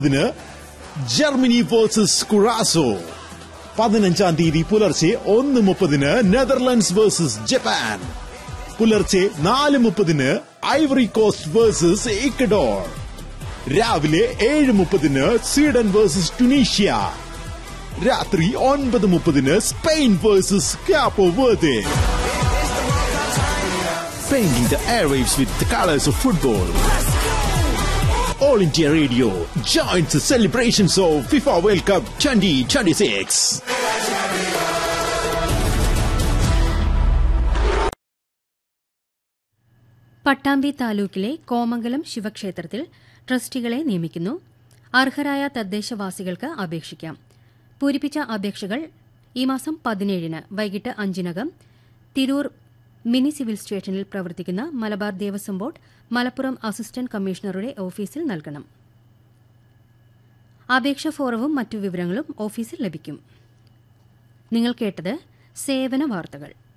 ഇതിന് Germany versus കുറാസോ പതിനഞ്ചാം തീയതി പുലർച്ചെ ഒന്ന് മുപ്പതിന് നെതർലൻഡ്സ് വേഴ്സസ് ജപ്പാൻ പുലർച്ചെ നാല് മുപ്പതിന് ഐവറി കോസ്റ്റ് വേഴ്സസ് ഇക്കഡോർ രാവിലെ ഏഴ് മുപ്പതിന് സ്വീഡൻ വേഴ്സസ് ടുണീഷ്യ രാത്രി ഒൻപത് മുപ്പതിന് Spain versus Cabo Verde Painting the airwaves with the colors of football. All India Radio joins the celebrations of FIFA World Cup 2026. Pattambi താലൂക്കിലെ കോമംഗലം ശിവക്ഷേത്രത്തിൽ ട്രസ്റ്റികളെ നിയമിക്കുന്നു അർഹരായ തദ്ദേശവാസികൾക്ക് അപേക്ഷിക്കാം പൂരിപ്പിച്ച അപേക്ഷകൾ ഈ മാസം പതിനേഴിന് വൈകിട്ട് അഞ്ചിനകം തിരൂർ മിനി സിവിൽ സ്റ്റേഷനിൽ പ്രവർത്തിക്കുന്ന മലബാർ ദേവസ്വം ബോർഡ് മലപ്പുറം അസിസ്റ്റന്റ് കമ്മീഷണറുടെ ഓഫീസിൽ നൽകണം അപേക്ഷ ഫോറവും മറ്റു വിവരങ്ങളും ഓഫീസിൽ ലഭിക്കും നിങ്ങൾ കേട്ടത് സേവന വാർത്തകൾ